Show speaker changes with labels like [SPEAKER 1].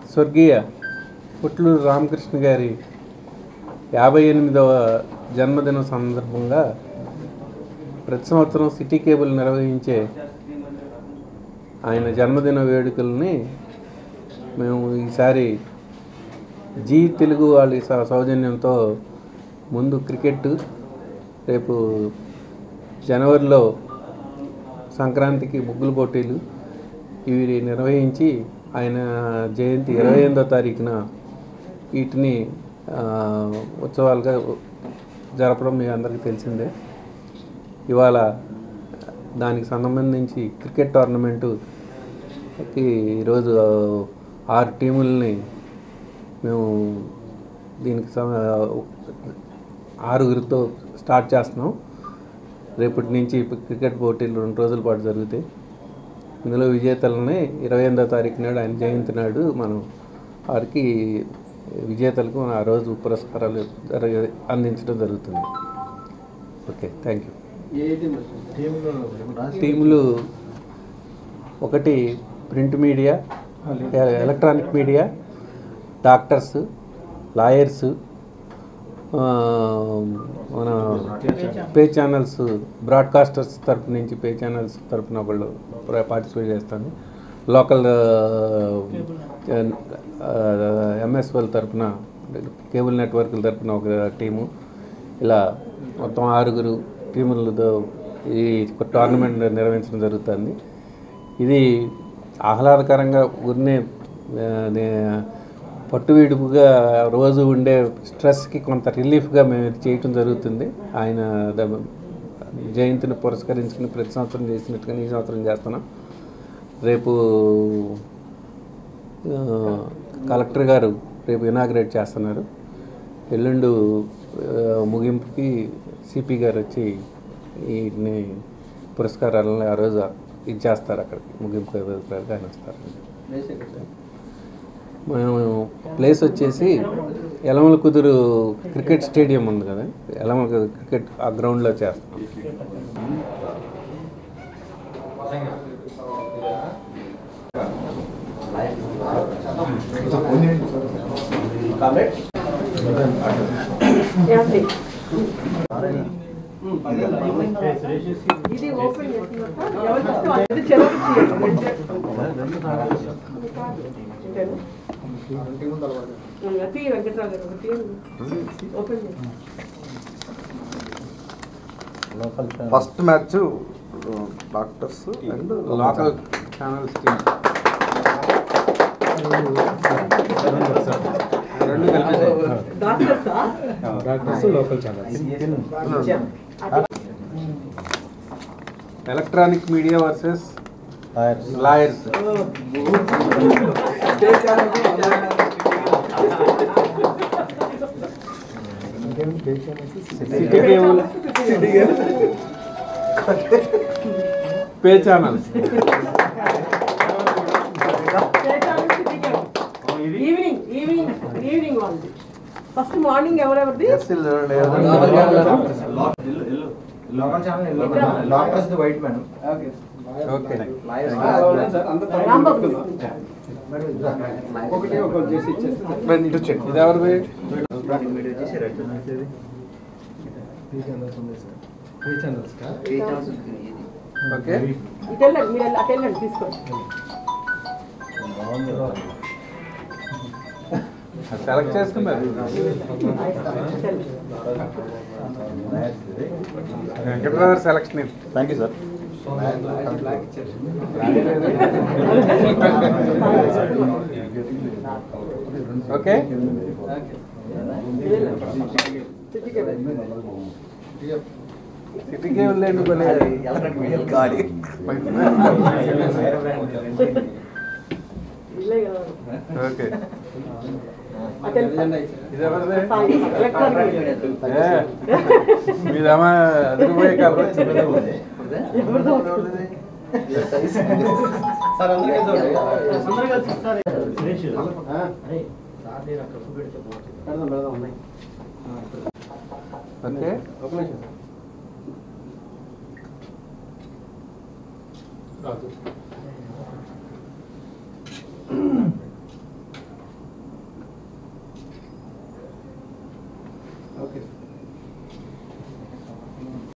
[SPEAKER 1] స్వర్గీయ పుట్లూరు రామకృష్ణ గారి యాభై ఎనిమిదవ జన్మదినం సందర్భంగా ప్రతి సంవత్సరం సిటీ కేబుల్ నిర్వహించే ఆయన జన్మదిన వేడుకల్ని మేము ఈసారి జీ తెలుగు వాళ్ళ స- సౌజన్యంతో ముందు క్రికెట్ రేపు జనవరిలో సంక్రాంతికి ముగ్గులు పోటీలు ఇవి నిర్వహించి ఆయన జయంతి ఇరవై ఎనిమిదో తారీఖున వీటిని ఆ, ఉత్సవాలుగా జరపడం మీ అందరికీ తెలిసిందే ఇవాళ దానికి సంబంధించి క్రికెట్ టోర్నమెంటుకి ఈరోజు ఆరు టీముల్ని మేము దీనికి సమ- ఆరుగురితో స్టార్ట్ చేస్తున్నాం రేపటి నుంచి క్రికెట్ పోటీలు రెండు రోజుల పాటు జరుగుతాయి ఇందులో విజేతలని ఇరవై ఎనిమిదో తారీఖు నాడు ఆయన జయంతి నాడు మనం వారికి విజేతలకు ఆ రోజు పురస్కారాలు జరగ అందించడం జరుగుతుంది ఓకే థ్యాంక్ యూ టీములు ఒకటి print media electronic media doctors lawyers మన పే ఛానల్స్ బ్రాడ్కాస్టర్స్ తరపు నుంచి పే ఛానల్స్ తరపున ఒకళ్ళు పార్టిసిపేట్ చేస్తాను లోకల్ ఎంఎస్ఎల్ తరపున కేబుల్ నెట్వర్క్ల తరపున ఒక టీము ఇలా మొత్తం ఆరుగురు టీములతో ఈ టోర్నమెంట్ నిర్వహించడం జరుగుతుంది ఇది ఆహ్లాదకరంగా ఊరినే ఆ, నే- పట్టువిడుపుగా రోజు ఉండే స్ట్రెస్కి కొంత రిలీఫ్గా మేము ఇది చేయటం జరుగుతుంది ఆయన ద- జయంతిని పురస్కరించుకుని ప్రతి సంవత్సరం చేసినట్టుగా ఈ సంవత్సరం చేస్తున్నాం రేపు ఆ, కలెక్టర్ గారు రేపు ఇనాగ్రేట్ చేస్తున్నారు ఎల్లుండు ఆ, ముగింపుకి సిపి గారు వచ్చి వీటిని పురస్కారాలను ఆ రోజు ఇచ్చేస్తారు అక్కడికి ముగింపు అభిప్రాయాలు ఆయన వస్తారు మేము ప్లేస్ వచ్చేసి ఎలమల కుదురు క్రికెట్ స్టేడియం ఉంది కదా ఎలమల కుదురు క్రికెట్ ఆ గ్రౌండ్లో చేస్తాం
[SPEAKER 2] ఇది ఓపెన్ చేసినాక ఎవరు వస్తే వాళ్ళది చెరువు తీయండి. ఇంకా తీయ వెంకట్రావు గారు ఒకటి తీయండి. ఓపెన్ చేయండి.
[SPEAKER 3] First match doctors and
[SPEAKER 1] local channels team రెండు కలిపి
[SPEAKER 2] డాక్టర్సా?
[SPEAKER 1] Electronic media versus lawyers city cable pay channels
[SPEAKER 2] evening evening evening వాళ్ళది ఫస్ట్ మార్నింగ్ ఎవరెవరిది
[SPEAKER 4] doctors white man
[SPEAKER 1] okay
[SPEAKER 2] Rambabu
[SPEAKER 4] ఒకటి ఒకటి చేసి ఇచ్చేస్తే
[SPEAKER 3] ఇటు చెక్
[SPEAKER 1] ఇది ఎవరిది ఓకే
[SPEAKER 2] ఇటు వెళ్ళండి మీరు వెళ్ళి- అటు వెళ్ళండి తీసుకోండి
[SPEAKER 1] సెలెక్ట్ చేసుకున్నారు వెంకటరావు గారి సెలక్షన్ ఇది
[SPEAKER 3] thank you sir
[SPEAKER 1] okay city cable లేండి భలే.
[SPEAKER 2] ఇల్లే కదా
[SPEAKER 1] ఓకే
[SPEAKER 2] అటు వెళ్ళండి.
[SPEAKER 1] ఇది ఎవరిది
[SPEAKER 2] సాయి, ఎలక్ట్రానిక్ మీడియా.
[SPEAKER 1] ఏ, మీదేమా అదిరిపోయే కలర్
[SPEAKER 2] ఎవరిదో
[SPEAKER 4] సార్ అందరికీ చూడండి పెడదాం పెడదాం ఉన్నాయి
[SPEAKER 1] ఓకే
[SPEAKER 4] ఒక నిమిషం ఓకే సార్